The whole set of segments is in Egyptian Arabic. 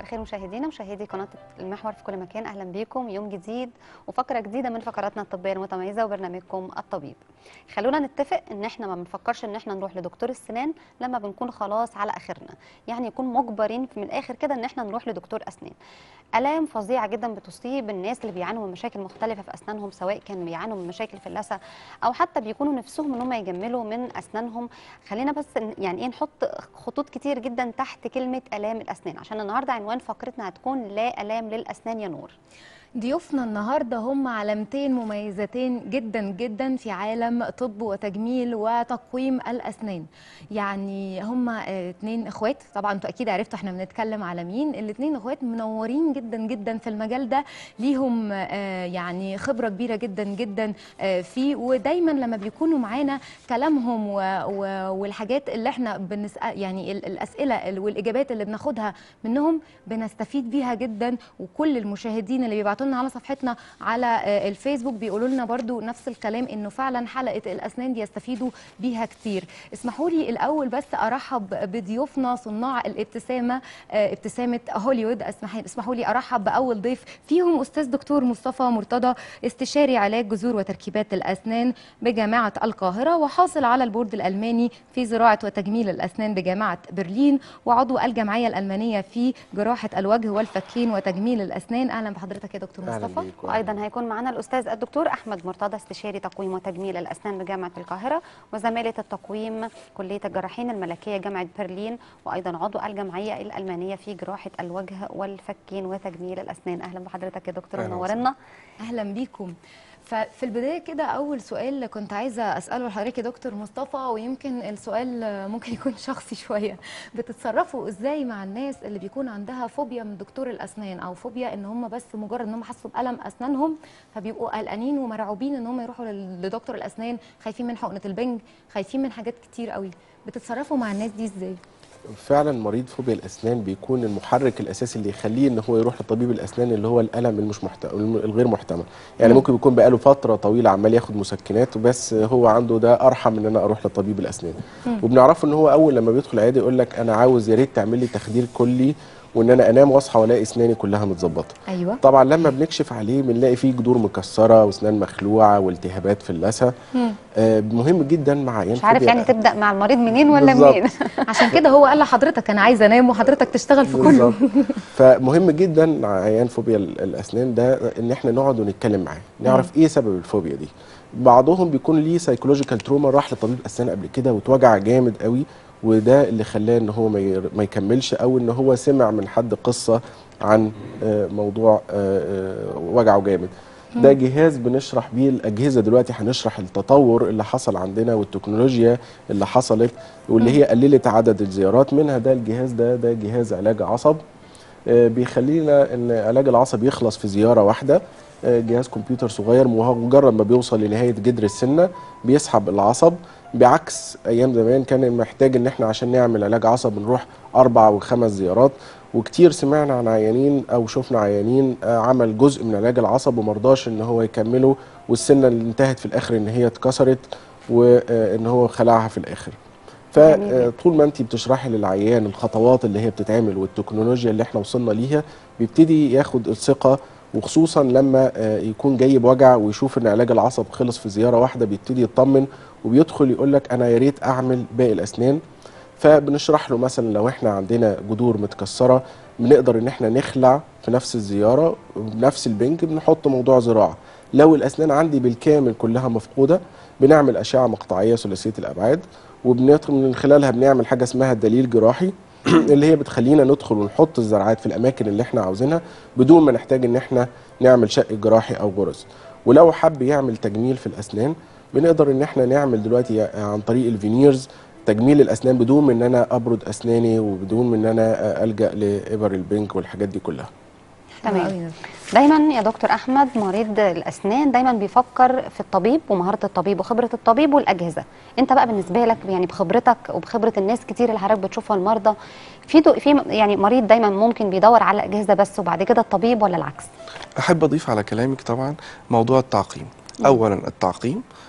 الخير مشاهدينا مشاهدي قناه المحور في كل مكان اهلا بيكم يوم جديد وفقره جديده من فقراتنا الطبيه المتميزه وبرنامجكم الطبيب خلونا نتفق ان احنا ما بنفكرش ان احنا نروح لدكتور السنان لما بنكون خلاص على اخرنا يعني يكون مجبرين من الاخر كده ان احنا نروح لدكتور اسنان الام فظيعه جدا بتصيب الناس اللي بيعانوا من مشاكل مختلفه في اسنانهم سواء كانوا بيعانوا من مشاكل في اللثه او حتى بيكونوا نفسهم ان هم يجملوا من اسنانهم خلينا بس يعني ايه نحط خطوط كتير جدا تحت كلمه الام الاسنان عشان النهارده عنوان فقرتنا هتكون لا الام للاسنان يا نور ضيوفنا النهارده هم علامتين مميزتين جدا جدا في عالم طب وتجميل وتقويم الاسنان يعني هم اتنين اخوات طبعا انتوا اكيد عرفتوا احنا بنتكلم على مين الاتنين اخوات منورين جدا جدا في المجال ده ليهم آه يعني خبره كبيره جدا جدا آه فيه ودايما لما بيكونوا معانا كلامهم و و والحاجات اللي احنا بنسال يعني الاسئله والاجابات اللي بناخدها منهم بنستفيد بيها جدا وكل المشاهدين اللي بيبعتوا لنا على صفحتنا على الفيسبوك بيقولوا لنا برضو نفس الكلام انه فعلا حلقه الاسنان دي يستفيدوا بيها كتير اسمحوا لي الاول بس ارحب بضيوفنا صناع الابتسامه ابتسامه هوليوود اسمحوا لي ارحب باول ضيف فيهم استاذ دكتور مصطفى مرتضى استشاري علاج جذور وتركيبات الاسنان بجامعه القاهره وحاصل على البورد الالماني في زراعه وتجميل الاسنان بجامعه برلين وعضو الجمعيه الالمانيه في جراحه الوجه والفكين وتجميل الاسنان اهلا بحضرتك يا دكتور مصطفى وايضا هيكون معنا الاستاذ الدكتور احمد مرتضى استشاري تقويم وتجميل الاسنان بجامعه القاهره وزماله التقويم كليه الجراحين الملكيه جامعه برلين وايضا عضو الجمعيه الالمانيه في جراحه الوجه والفكين وتجميل الاسنان اهلا بحضرتك يا دكتور منورنا اهلا بيكم ففي البدايه كده اول سؤال كنت عايزه اساله لحضرتك يا دكتور مصطفى ويمكن السؤال ممكن يكون شخصي شويه بتتصرفوا ازاي مع الناس اللي بيكون عندها فوبيا من دكتور الاسنان او فوبيا ان هم بس مجرد ان هم حسوا بالم اسنانهم فبيبقوا قلقانين ومرعوبين ان هم يروحوا لدكتور الاسنان خايفين من حقنه البنج خايفين من حاجات كتير قوي بتصرفوا مع الناس دي ازاي فعلا مريض فوبيا الاسنان بيكون المحرك الاساسي اللي يخليه ان هو يروح لطبيب الاسنان اللي هو الالم المش محت... الغير محتمل يعني ممكن يكون بقاله فتره طويله عمال ياخد مسكنات وبس هو عنده ده ارحم من ان انا اروح لطبيب الاسنان وبنعرفه ان هو اول لما بيدخل عياده يقول لك انا عاوز يا ريت تعمل لي تخدير كلي وان انا انام واصحى والاقي اسناني كلها متظبطه ايوه طبعا لما بنكشف عليه بنلاقي فيه جذور مكسره واسنان مخلوعه والتهابات في اللثه آه مهم جدا مع عيان مش عارف يعني تبدا مع المريض منين ولا بالزبط. منين عشان كده هو قال لحضرتك انا عايزه انام وحضرتك تشتغل في كله فمهم جدا مع عيان فوبيا الاسنان ده ان احنا نقعد ونتكلم معاه نعرف مم. ايه سبب الفوبيا دي بعضهم بيكون ليه سايكولوجيكال تروما راح لطبيب اسنان قبل كده واتوجع جامد قوي وده اللي خلاه ان هو ما يكملش او ان هو سمع من حد قصه عن موضوع وجعه جامد ده جهاز بنشرح بيه الاجهزه دلوقتي هنشرح التطور اللي حصل عندنا والتكنولوجيا اللي حصلت واللي هي قللت عدد الزيارات منها ده الجهاز ده ده جهاز علاج عصب بيخلينا ان علاج العصب يخلص في زياره واحده جهاز كمبيوتر صغير مجرد ما بيوصل لنهايه جدر السنه بيسحب العصب بعكس ايام زمان كان محتاج ان احنا عشان نعمل علاج عصب نروح اربع وخمس زيارات وكتير سمعنا عن عيانين او شفنا عيانين عمل جزء من علاج العصب ومرضاش ان هو يكمله والسنه اللي انتهت في الاخر ان هي اتكسرت وان هو خلعها في الاخر فطول ما انت بتشرحي للعيان الخطوات اللي هي بتتعمل والتكنولوجيا اللي احنا وصلنا ليها بيبتدي ياخد الثقه وخصوصا لما يكون جاي بوجع ويشوف ان علاج العصب خلص في زياره واحده بيبتدي يطمن وبيدخل يقول لك انا يا ريت اعمل باقي الاسنان فبنشرح له مثلا لو احنا عندنا جذور متكسره بنقدر ان احنا نخلع في نفس الزياره بنفس البنك بنحط موضوع زراعه لو الاسنان عندي بالكامل كلها مفقوده بنعمل اشعه مقطعيه ثلاثيه الابعاد ومن خلالها بنعمل حاجه اسمها الدليل جراحي اللي هي بتخلينا ندخل ونحط الزرعات في الاماكن اللي احنا عاوزينها بدون ما نحتاج ان احنا نعمل شق جراحي او غرز ولو حب يعمل تجميل في الاسنان بنقدر ان احنا نعمل دلوقتي عن طريق الفينيرز تجميل الاسنان بدون من ان انا ابرد اسناني وبدون من ان انا الجا لابر البنك والحاجات دي كلها تمام دايما يا دكتور احمد مريض الاسنان دايما بيفكر في الطبيب ومهاره الطبيب وخبره الطبيب والاجهزه انت بقى بالنسبه لك يعني بخبرتك وبخبره الناس كتير اللي حضرتك بتشوفها المرضى في في يعني مريض دايما ممكن بيدور على اجهزه بس وبعد كده الطبيب ولا العكس احب اضيف على كلامك طبعا موضوع التعقيم اولا التعقيم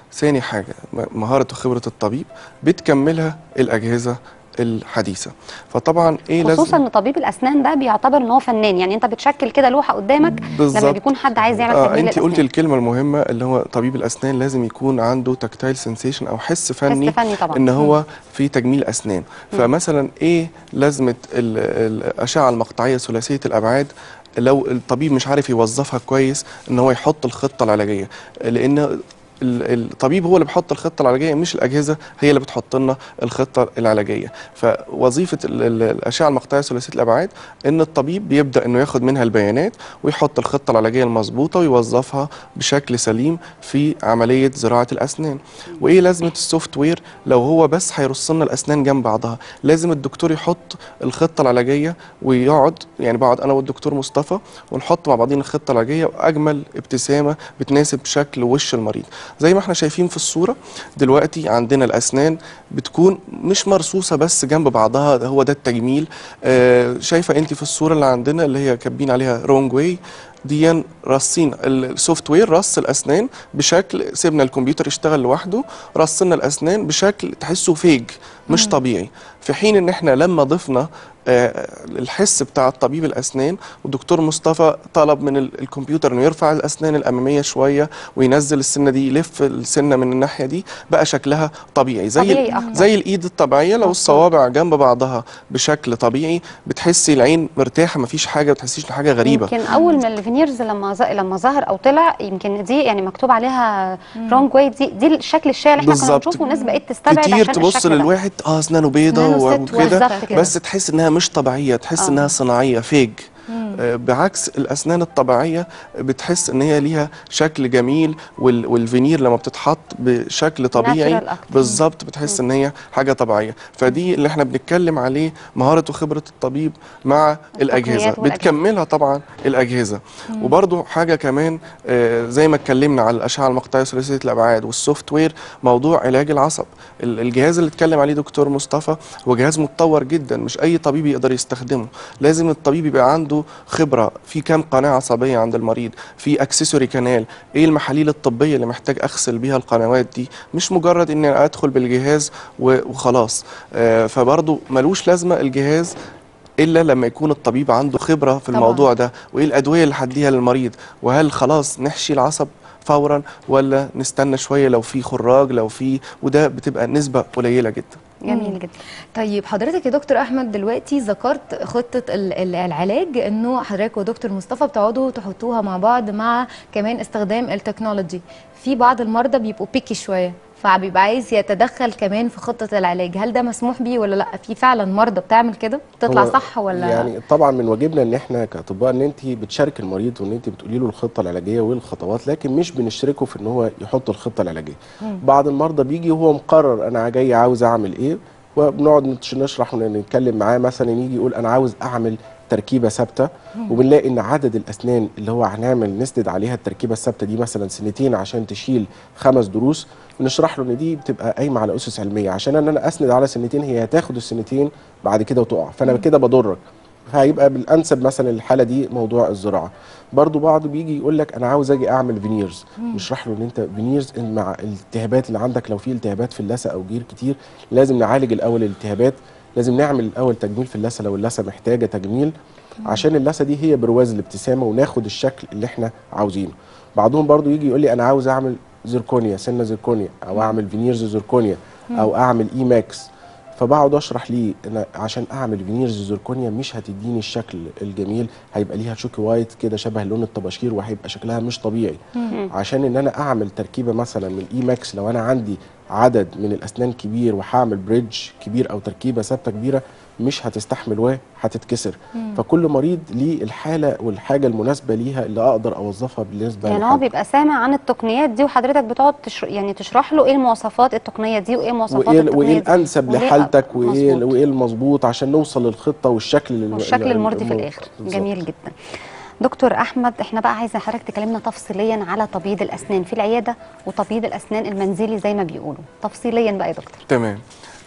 ثاني حاجه م- مهاره وخبره الطبيب بتكملها الاجهزه الحديثه فطبعا ايه خصوصا لازم ان طبيب الاسنان ده بيعتبر ان هو فنان يعني انت بتشكل كده لوحه قدامك لما بالظبط. بيكون حد عايز يعمل اه تجميل انت قلت الأسنان. الكلمه المهمه اللي هو طبيب الاسنان لازم يكون عنده تكتايل سنسيشن او حس فني حس فني طبعا ان هو في تجميل اسنان فمثلا ايه لازمه ال- الاشعه المقطعيه ثلاثيه الابعاد لو الطبيب مش عارف يوظفها كويس ان هو يحط الخطه العلاجيه لان ال- الطبيب هو اللي بيحط الخطه العلاجيه مش الاجهزه هي اللي بتحط لنا الخطه العلاجيه فوظيفه ال- ال- الاشعه المقطعيه ثلاثيه الابعاد ان الطبيب بيبدا انه ياخد منها البيانات ويحط الخطه العلاجيه المظبوطه ويوظفها بشكل سليم في عمليه زراعه الاسنان وايه لازمه السوفت وير لو هو بس هيرص لنا الاسنان جنب بعضها لازم الدكتور يحط الخطه العلاجيه ويقعد يعني بقعد انا والدكتور مصطفى ونحط مع بعضين الخطه العلاجيه واجمل ابتسامه بتناسب شكل وش المريض زي ما احنا شايفين في الصوره دلوقتي عندنا الاسنان بتكون مش مرصوصه بس جنب بعضها ده هو ده التجميل آه شايفه انت في الصوره اللي عندنا اللي هي كاتبين عليها رونج واي دي رصين السوفت وير رص الاسنان بشكل سيبنا الكمبيوتر يشتغل لوحده رصنا الاسنان بشكل تحسه فيج مش طبيعي في حين ان احنا لما ضفنا آه، الحس بتاع طبيب الاسنان والدكتور مصطفى طلب من ال- الكمبيوتر انه يرفع الاسنان الاماميه شويه وينزل السنه دي يلف السنه من الناحيه دي بقى شكلها طبيعي زي طبيعي ال- أكتر. زي الايد الطبيعيه لو مظبوط. الصوابع جنب بعضها بشكل طبيعي بتحسي العين مرتاحه مفيش حاجه ما بتحسيش إن حاجه غريبه يمكن اول ما الفينيرز لما ظ- لما ظهر او طلع يمكن دي يعني مكتوب عليها رونج واي دي دي الشكل الشائع اللي احنا كنا بالظبط. بنشوفه والناس بقت تستبعد كتير عشان تبص الشكل ده. للواحد اه اسنانه بيضه أسنانه ست وكده بالظبط كده. بس تحس انها مش طبيعيه تحس آه. انها صناعيه فيج آه، بعكس الاسنان الطبيعيه بتحس ان هي ليها شكل جميل وال- والفينير لما بتتحط بشكل طبيعي Natural أكتر. بالظبط بتحس ان هي حاجه طبيعيه فدي اللي احنا بنتكلم عليه مهاره وخبره الطبيب مع الاجهزه والأجهزة. بتكملها طبعا الاجهزه وبرضو حاجه كمان آه، زي ما اتكلمنا على الاشعه المقطعيه ثلاثيه الابعاد والسوفت وير موضوع علاج العصب ال- الجهاز اللي اتكلم عليه دكتور مصطفى هو جهاز متطور جدا مش اي طبيب يقدر يستخدمه لازم الطبيب يبقى عنده خبره في كام قناه عصبيه عند المريض في اكسسوري كانال ايه المحاليل الطبيه اللي محتاج اغسل بيها القنوات دي مش مجرد ان أنا ادخل بالجهاز و- وخلاص آه، فبرضو ملوش لازمه الجهاز الا لما يكون الطبيب عنده خبره في طبعاً. الموضوع ده وايه الادويه اللي هديها للمريض وهل خلاص نحشي العصب فورا ولا نستنى شويه لو في خراج لو في وده بتبقى نسبه قليله جدا جميل جدا طيب حضرتك يا دكتور احمد دلوقتي ذكرت خطه ال- ال- العلاج انه حضرتك ودكتور مصطفى بتقعدوا تحطوها مع بعض مع كمان استخدام التكنولوجي في بعض المرضى بيبقوا بيكي شويه فبيبقى عايز يتدخل كمان في خطه العلاج هل ده مسموح بيه ولا لا في فعلا مرضى بتعمل كده بتطلع هو صح ولا يعني طبعا من واجبنا ان احنا كاطباء ان انت بتشارك المريض وان انت بتقولي له الخطه العلاجيه وايه الخطوات لكن مش بنشركه في ان هو يحط الخطه العلاجيه بعض المرضى بيجي وهو مقرر انا جاي عاوز اعمل ايه وبنقعد نتش- نشرح ونتكلم معاه مثلا يجي يقول انا عاوز اعمل تركيبه ثابته وبنلاقي ان عدد الاسنان اللي هو هنعمل نسند عليها التركيبه الثابته دي مثلا سنتين عشان تشيل خمس دروس بنشرح له ان دي بتبقى قايمه على اسس علميه عشان ان انا اسند على سنتين هي هتاخد السنتين بعد كده وتقع فانا كده بضرك هيبقى بالانسب مثلا الحاله دي موضوع الزراعه برضو بعض بيجي يقول لك انا عاوز اجي اعمل فينيرز نشرح له ان انت فينيرز إن مع الالتهابات اللي عندك لو في التهابات في اللثه او جير كتير لازم نعالج الاول الالتهابات لازم نعمل الاول تجميل في اللثه لو اللثه محتاجه تجميل عشان اللثه دي هي برواز الابتسامه وناخد الشكل اللي احنا عاوزينه بعضهم برضو يجي يقول لي انا عاوز اعمل زركونيا سنه زركونيا او اعمل فينيرز زركونيا او اعمل اي ماكس فبقعد اشرح ليه انا عشان اعمل فينيرز زركونيا مش هتديني الشكل الجميل هيبقى ليها شوكي وايت كده شبه لون الطباشير وهيبقى شكلها مش طبيعي عشان ان انا اعمل تركيبه مثلا من الاي ماكس لو انا عندي عدد من الاسنان كبير وهعمل بريدج كبير او تركيبه ثابته كبيره مش هتستحمل وهتتكسر فكل مريض ليه الحاله والحاجه المناسبه ليها اللي اقدر اوظفها بالنسبه يعني هو لحالته. بيبقى سامع عن التقنيات دي وحضرتك بتقعد تشر... يعني تشرح له ايه المواصفات التقنيه دي وايه مواصفات وايه التقنيه وايه دي الانسب وليه لحالتك أ- وايه مظبوط. وايه المظبوط عشان نوصل للخطه والشكل ال- والشكل ال- المرضي في الم- الاخر بالظبط. جميل جدا دكتور احمد احنا بقى عايزه حضرتك تكلمنا تفصيليا على تبييض الاسنان في العياده وتبييض الاسنان المنزلي زي ما بيقولوا تفصيليا بقى يا دكتور تمام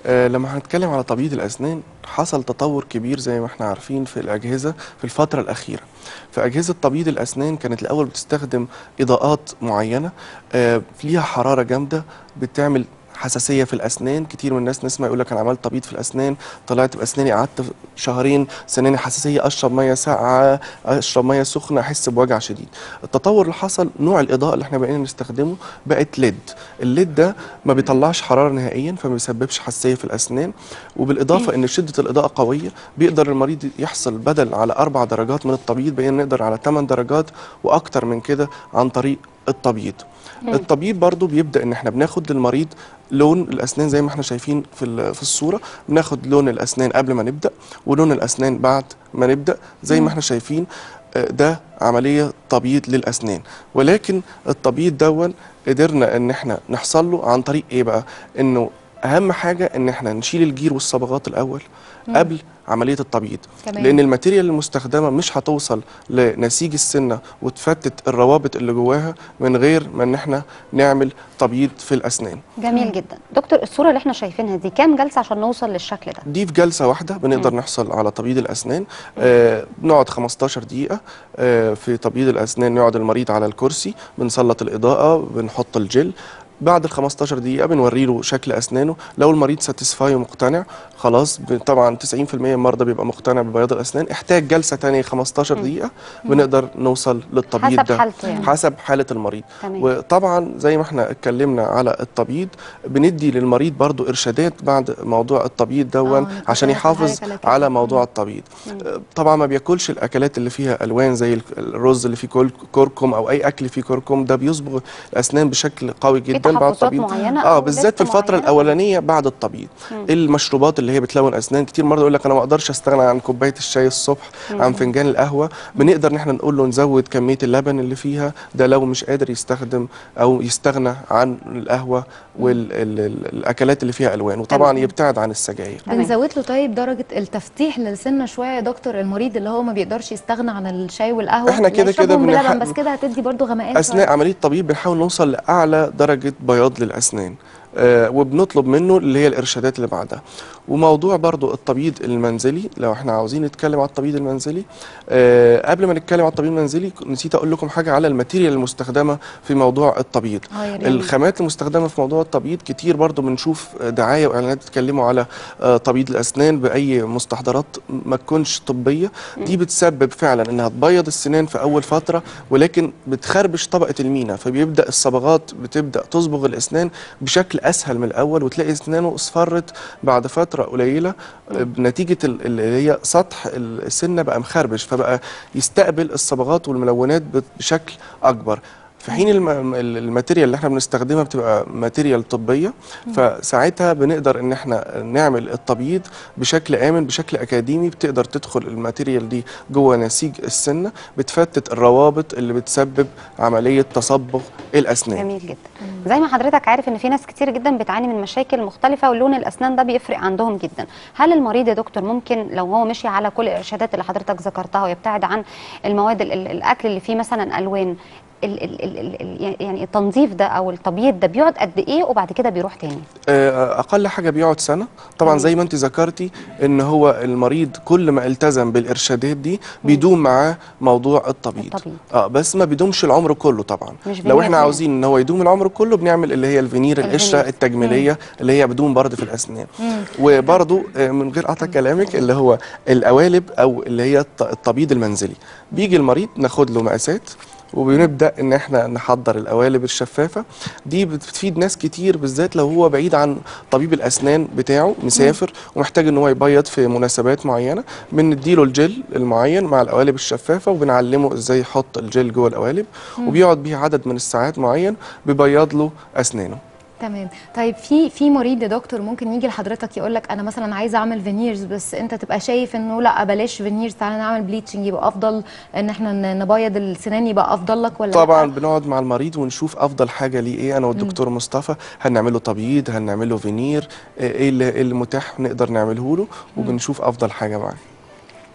آه لما هنتكلم على تبييض الاسنان حصل تطور كبير زي ما احنا عارفين في الاجهزه في الفتره الاخيره فاجهزه تبييض الاسنان كانت الاول بتستخدم اضاءات معينه آه ليها حراره جامده بتعمل حساسيه في الاسنان كتير من الناس نسمع يقول لك انا عملت تبييض في الاسنان طلعت باسناني قعدت شهرين سناني حساسيه اشرب ميه ساقعه اشرب ميه سخنه احس بوجع شديد التطور اللي حصل نوع الاضاءه اللي احنا بقينا نستخدمه بقت ليد الليد ده ما بيطلعش حراره نهائيا فما بيسببش حساسيه في الاسنان وبالاضافه ان شده الاضاءه قويه بيقدر المريض يحصل بدل على اربع درجات من التبييض بقينا نقدر على 8 درجات واكتر من كده عن طريق التبييض التبييض برضو بيبدا ان احنا بناخد للمريض لون الاسنان زي ما احنا شايفين في ال- في الصوره بناخد لون الاسنان قبل ما نبدا ولون الاسنان بعد ما نبدا زي ما احنا شايفين آه، ده عمليه تبييض للاسنان ولكن التبييض دون قدرنا ان احنا نحصل له عن طريق ايه بقى انه اهم حاجه ان احنا نشيل الجير والصبغات الاول قبل عمليه التبييض تمام. لان الماتيريال المستخدمه مش هتوصل لنسيج السنه وتفتت الروابط اللي جواها من غير ما ان احنا نعمل تبييض في الاسنان جميل جدا دكتور الصوره اللي احنا شايفينها دي كام جلسه عشان نوصل للشكل ده دي في جلسه واحده بنقدر نحصل على تبييض الاسنان آه بنقعد 15 دقيقه آه في تبييض الاسنان نقعد المريض على الكرسي بنسلط الاضاءه بنحط الجل بعد ال 15 دقيقة بنوري له شكل أسنانه لو المريض ساتيسفاي ومقتنع خلاص ب- طبعا 90% من المرضى بيبقى مقتنع ببياض الأسنان احتاج جلسة تانية 15 دقيقة بنقدر نوصل للتبييض حسب ده حالته يعني. حسب حالة المريض تمام. وطبعا زي ما احنا اتكلمنا على التبييض بندي للمريض برضو إرشادات بعد موضوع التبييض دون أنا كنت عشان لسه يحافظ هسألك على كده. على موضوع التبييض آه، طبعا ما بياكلش الاكلات اللي فيها الوان زي ال- الرز اللي فيه كل- كركم او اي اكل فيه كركم ده بيصبغ الاسنان بشكل قوي جدا بعد تحفظات التبييض معينة اه أو بالذات في لست الفتره معينة؟ الاولانيه بعد التبييض المشروبات اللي هي بتلون اسنان كتير مرضى يقول لك انا ما اقدرش استغنى عن كوبايه الشاي الصبح عن فنجان القهوه بنقدر ان احنا نقول له نزود كميه اللبن اللي فيها ده لو مش قادر يستخدم او يستغنى عن القهوه والاكلات اللي فيها الوان وطبعا تمام. يبتعد عن السجاير تمام. بنزود له طيب درجه التفتيح للسنه شويه يا دكتور المريض اللي هو ما بيقدرش يستغنى عن الشاي والقهوه إحنا كده يشربهم كده بنح- بلبن بس كده هتدي برضو غمقان اثناء شوية. عمليه التبييض بنحاول نوصل لاعلى درجه بياض للاسنان آه وبنطلب منه اللي هي الارشادات اللي بعدها وموضوع برضو التبييض المنزلي لو احنا عاوزين نتكلم على التبييض المنزلي آه قبل ما نتكلم على التبييض المنزلي نسيت اقول لكم حاجه على الماتيريال المستخدمه في موضوع التبييض آه يا ريت. الخامات المستخدمه في موضوع التبييض كتير برضو بنشوف دعايه واعلانات بيتكلموا على آه، تبييض الاسنان باي مستحضرات ما تكونش طبيه دي بتسبب فعلا انها تبيض السنان في اول فتره ولكن بتخربش طبقه المينا فبيبدا الصبغات بتبدا تصبغ الاسنان بشكل اسهل من الاول وتلاقي اسنانه اصفرت بعد فتره قليله آه، بنتيجه ال- اللي هي سطح السنه بقى مخربش فبقى يستقبل الصبغات والملونات بت- بشكل اكبر في حين الم- ال- الماتيريال اللي احنا بنستخدمها بتبقى ماتيريال طبيه فساعتها بنقدر ان احنا نعمل التبييض بشكل امن بشكل اكاديمي بتقدر تدخل الماتيريال دي جوه نسيج السنه بتفتت الروابط اللي بتسبب عمليه تصبغ الاسنان جميل جدا زي ما حضرتك عارف ان في ناس كتير جدا بتعاني من مشاكل مختلفه ولون الاسنان ده بيفرق عندهم جدا هل المريض يا دكتور ممكن لو هو مشي على كل الارشادات اللي حضرتك ذكرتها ويبتعد عن المواد ال- ال- الاكل اللي فيه مثلا الوان ال ال ال ال ال يعني التنظيف ده او التبييض ده بيقعد قد ايه وبعد كده بيروح تاني آه، اقل حاجه بيقعد سنه طبعا زي ما انت ذكرتي ان هو المريض كل ما التزم بالارشادات دي بيدوم معاه موضوع التبييض التبييض. اه بس ما بيدومش العمر كله طبعا مش لو فينير احنا يعني. عاوزين ان هو يدوم العمر كله بنعمل اللي هي الفينير القشره الفينير. التجميليه اللي هي بدون برد في الاسنان وبرضو آه، من غير قطع كلامك اللي هو القوالب او اللي هي الت- التبييض المنزلي بيجي المريض ناخد له مقاسات وبنبدا ان احنا نحضر القوالب الشفافه دي بتفيد ناس كتير بالذات لو هو بعيد عن طبيب الاسنان بتاعه مسافر ومحتاج ان هو يبيض في مناسبات معينه بنديله الجل المعين مع القوالب الشفافه وبنعلمه ازاي يحط الجل جوه القوالب وبيقعد بيه عدد من الساعات معين بيبيض له اسنانه تمام طيب في في مريض يا دكتور ممكن يجي لحضرتك يقول لك انا مثلا عايزه اعمل فينيرز بس انت تبقى شايف انه لا بلاش فينيرز تعالى نعمل بليتشنج يبقى افضل ان احنا ن- نبيض السنان يبقى افضل لك ولا طبعا لأ؟ بنقعد مع المريض ونشوف افضل حاجه ليه ايه انا والدكتور مصطفى هنعمل له تبييض هنعمل له فينير ايه اللي إيه اللي متاح نقدر نعمله له وبنشوف افضل حاجه معاه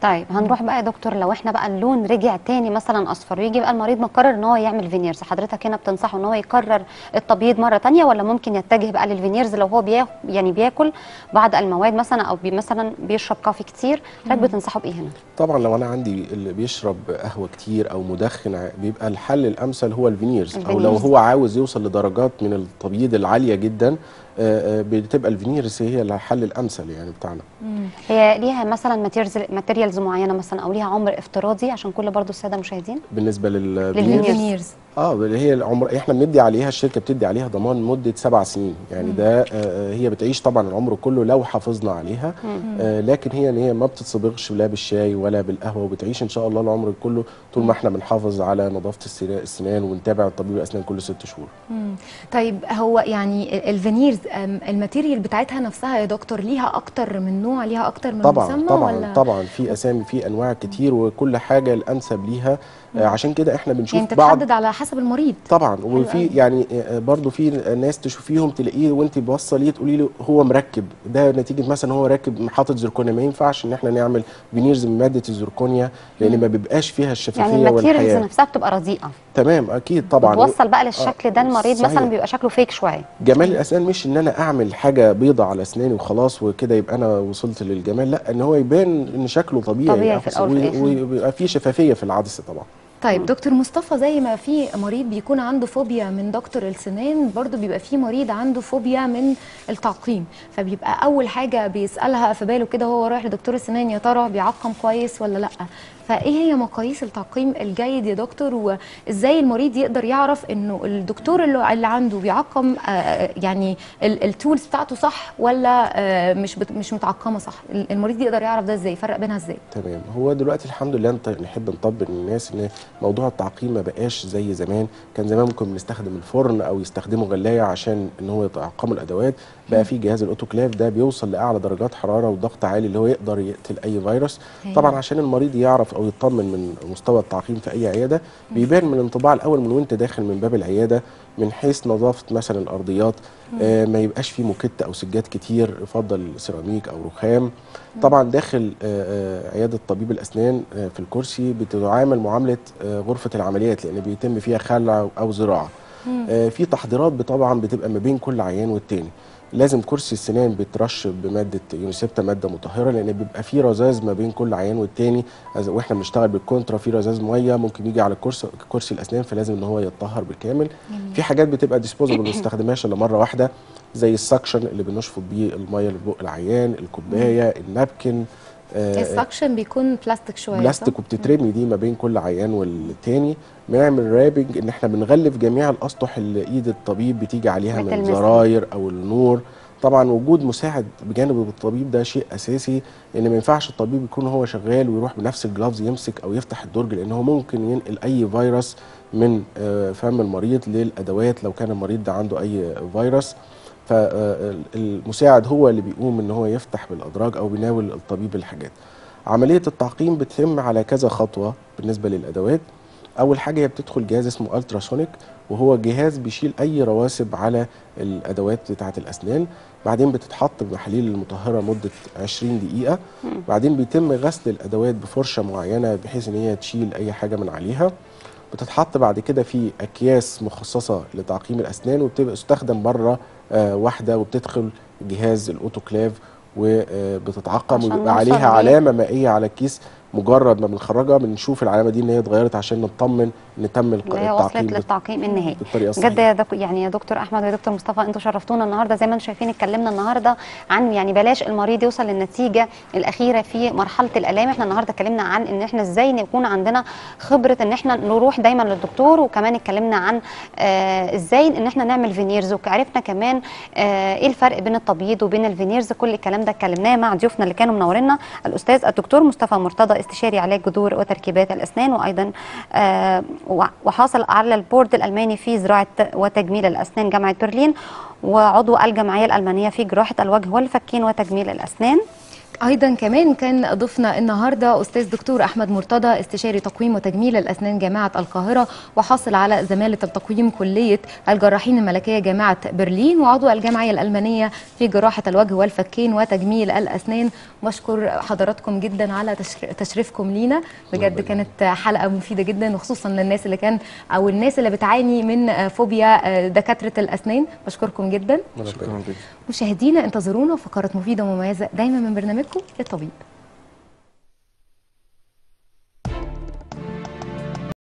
طيب هنروح بقى يا دكتور لو احنا بقى اللون رجع تاني مثلا اصفر ويجي بقى المريض مقرر ان هو يعمل فينيرز حضرتك هنا بتنصحه ان هو يكرر التبييض مره تانية ولا ممكن يتجه بقى للفينيرز لو هو بيا يعني بياكل بعض المواد مثلا او بي مثلا بيشرب كافي كتير حضرتك بتنصحه بايه هنا طبعا لو انا عندي اللي بيشرب قهوه كتير او مدخن ع- بيبقى الحل الامثل هو الفينيرز او لو الفينيرز. هو عاوز يوصل لدرجات من التبييض العاليه جدا آه، آه، بتبقى الفينيرز هي الحل الامثل يعني بتاعنا هي ليها مثلا ماتيريالز ماتيريالز معينه مثلا او ليها عمر افتراضي عشان كل برضو الساده المشاهدين بالنسبه للفينيرز للفينيرز. فينيرز اه اللي هي العمر احنا بندي عليها الشركه بتدي عليها ضمان مده سبع سنين يعني ده آه هي بتعيش طبعا العمر كله لو حافظنا عليها آه لكن هي ان هي ما بتتصبغش لا بالشاي ولا بالقهوه وبتعيش ان شاء الله العمر كله طول ما احنا بنحافظ على نظافه السنا- السنان ونتابع طبيب الاسنان كل ست شهور مم. طيب هو يعني الفينيرز أم، الماتيريال بتاعتها نفسها يا دكتور ليها اكتر من نوع ليها اكتر من طبعا مسمى طبعا ولا طبعا في اسامي في انواع كتير وكل حاجه الانسب ليها آه عشان كده احنا بنشوف يعني بعض تتحدد على حسب المريض طبعا وفي أوي. يعني آه، برضو في ناس تشوفيهم تلاقيه وانت باصه تقولي له هو مركب ده نتيجه مثلا هو راكب حاطط زركونيا ما ينفعش ان احنا نعمل فينيرز من ماده الزركونيا لان ما بيبقاش فيها الشفافيه يعني الماتيريالز والحياه نفسها بتبقى رديئه تمام اكيد طبعا بتوصل بقى للشكل ده آه، المريض صحيح. مثلا بيبقى شكله فيك شويه جمال الاسنان مش ان انا اعمل حاجه بيضة على اسناني وخلاص وكده يبقى انا وصلت للجمال لا ان هو يبان ان شكله طبيعي طبيعي في الأول وفي الآخر. ويبقى في شفافيه في العدسه طبعا طيب دكتور مصطفى زي ما في مريض بيكون عنده فوبيا من دكتور السنان برضو بيبقى في مريض عنده فوبيا من التعقيم فبيبقى اول حاجه بيسالها في باله كده وهو رايح لدكتور السنان يا ترى بيعقم كويس ولا لا فايه هي مقاييس التعقيم الجيد يا دكتور وازاي المريض يقدر يعرف انه الدكتور اللي اللي عنده بيعقم آه، يعني ال- التولز بتاعته صح ولا آه، مش بت- مش متعقمه صح المريض يقدر يعرف ده ازاي يفرق بينها ازاي تمام هو دلوقتي الحمد لله نط- نحب نطبق للناس ان موضوع التعقيم ما بقاش زي زمان كان زمان ممكن بنستخدم الفرن او يستخدموا غلايه عشان ان هو يتعقموا الادوات بقى في جهاز الاوتوكلاف ده بيوصل لاعلى درجات حراره وضغط عالي اللي هو يقدر يقتل اي فيروس أيوة. طبعا عشان المريض يعرف او يطمن من مستوى التعقيم في اي عياده بيبان من الانطباع الاول من وانت داخل من باب العياده من حيث نظافه مثلا الارضيات آه ما يبقاش فيه موكيت او سجاد كتير يفضل سيراميك او رخام طبعا داخل آه، آه، عياده طبيب الاسنان آه، في الكرسي بتتعامل معامله آه، غرفه العمليات لان بيتم فيها خلع او زراعه آه، في تحضيرات طبعا بتبقى ما بين كل عيان والتاني لازم كرسي السنان بيترش بماده يونيسيبتا ماده مطهره لان بيبقى في رذاذ ما بين كل عيان والتاني أز- واحنا بنشتغل بالكونترا في رذاذ ميه ممكن يجي على كرسي كرسي الاسنان فلازم ان هو يتطهر بالكامل في حاجات بتبقى ديسبوزبل ما بنستخدمهاش الا مره واحده زي السكشن اللي بنشفط بيه الميه لبق العيان الكوبايه النابكن آه، السكشن بيكون بلاستيك شويه صح؟ بلاستيك وبتترمي دي ما بين كل عيان والتاني بنعمل رابنج ان احنا بنغلف جميع الاسطح اللي ايد الطبيب بتيجي عليها من بتلمسها. زراير او النور طبعا وجود مساعد بجانب الطبيب ده شيء اساسي لان ما ينفعش الطبيب يكون هو شغال ويروح بنفس الجلافز يمسك او يفتح الدرج لان هو ممكن ينقل اي فيروس من آه، فم المريض للادوات لو كان المريض ده عنده اي فيروس فالمساعد هو اللي بيقوم ان هو يفتح بالادراج او بيناول الطبيب الحاجات عمليه التعقيم بتتم على كذا خطوه بالنسبه للادوات اول حاجه هي بتدخل جهاز اسمه التراسونيك وهو جهاز بيشيل اي رواسب على الادوات بتاعه الاسنان بعدين بتتحط بمحاليل المطهره مده 20 دقيقه بعدين بيتم غسل الادوات بفرشه معينه بحيث ان هي تشيل اي حاجه من عليها بتتحط بعد كده في اكياس مخصصه لتعقيم الاسنان وبتبقى تستخدم بره آه واحده وبتدخل جهاز الاوتوكلاف وبتتعقم عشان وبيبقى نوصل عليها ليه؟ علامه مائيه على الكيس مجرد ما بنخرجها بنشوف العلامه دي ان هي اتغيرت عشان نطمن ان تم الق- اللي هي وصلت التعقيم بت- للتعقيم النهائي بالطريقه بجد الصحيحه يا دك... يعني يا دكتور احمد ويا دكتور مصطفى انتوا شرفتونا النهارده زي ما انتم شايفين اتكلمنا النهارده عن يعني بلاش المريض يوصل للنتيجه الاخيره في مرحله الالام احنا النهارده اتكلمنا عن ان احنا ازاي نكون عندنا خبره ان احنا نروح دايما للدكتور وكمان اتكلمنا عن آه ازاي ان احنا نعمل فينيرز وعرفنا كمان آه ايه الفرق بين التبييض وبين الفينيرز كل الكلام ده اتكلمناه مع ضيوفنا اللي كانوا منورينا الاستاذ الدكتور مصطفى مرتضى استشاري علاج جذور وتركيبات الاسنان وايضا آه وع- وحاصل على البورد الالماني في زراعه وتجميل الاسنان جامعه برلين وعضو الجمعيه الالمانيه في جراحه الوجه والفكين وتجميل الاسنان ايضا كمان كان ضيفنا النهارده استاذ دكتور احمد مرتضى استشاري تقويم وتجميل الاسنان جامعه القاهره وحاصل على زماله التقويم كليه الجراحين الملكيه جامعه برلين وعضو الجمعيه الالمانيه في جراحه الوجه والفكين وتجميل الاسنان بشكر حضراتكم جدا على تشر- تشريفكم لينا بجد كانت حلقه مفيده جدا وخصوصا للناس اللي كان او الناس اللي بتعاني من فوبيا دكاتره الاسنان بشكركم جدا شكرا جدا مشاهدينا انتظرونا فقرات مفيده ومميزه دايما من برنامجكم الطبيب